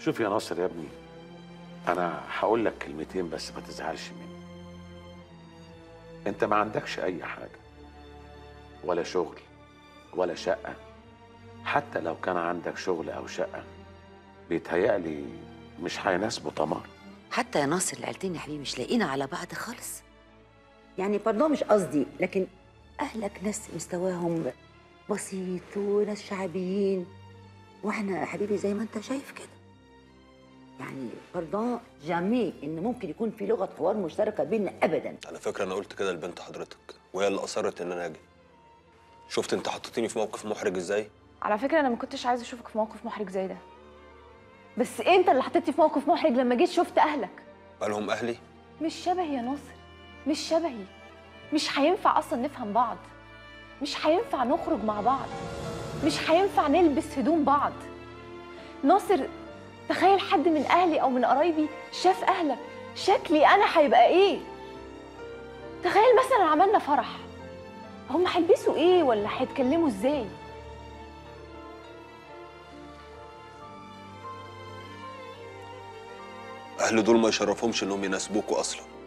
شوف يا ناصر يا ابني انا هقول لك كلمتين بس ما تزعلش مني انت ما عندكش اي حاجه ولا شغل ولا شقه حتى لو كان عندك شغل او شقه بيتهيألي مش هيناسبوا طمار حتى يا ناصر العيلتين يا حبيبي مش لاقيين على بعض خالص يعني برضه مش قصدي لكن اهلك ناس مستواهم بسيط وناس شعبيين واحنا يا حبيبي زي ما انت شايف كده يعني برضه جامي ان ممكن يكون في لغه حوار مشتركه بيننا ابدا على فكره انا قلت كده لبنت حضرتك وهي اللي اصرت ان انا اجي شفت انت حطيتيني في موقف محرج ازاي على فكره انا ما كنتش عايزه اشوفك في موقف محرج زي ده بس انت اللي حطيتني في موقف محرج لما جيت شفت اهلك مالهم اهلي مش شبهي يا ناصر مش شبهي مش هينفع اصلا نفهم بعض مش هينفع نخرج مع بعض مش هينفع نلبس هدوم بعض ناصر تخيل حد من اهلي او من قرايبي شاف اهلك شكلي انا هيبقى ايه تخيل مثلا عملنا فرح هم هيلبسوا ايه ولا هيتكلموا ازاي اهل دول ما يشرفهمش انهم يناسبوكوا اصلا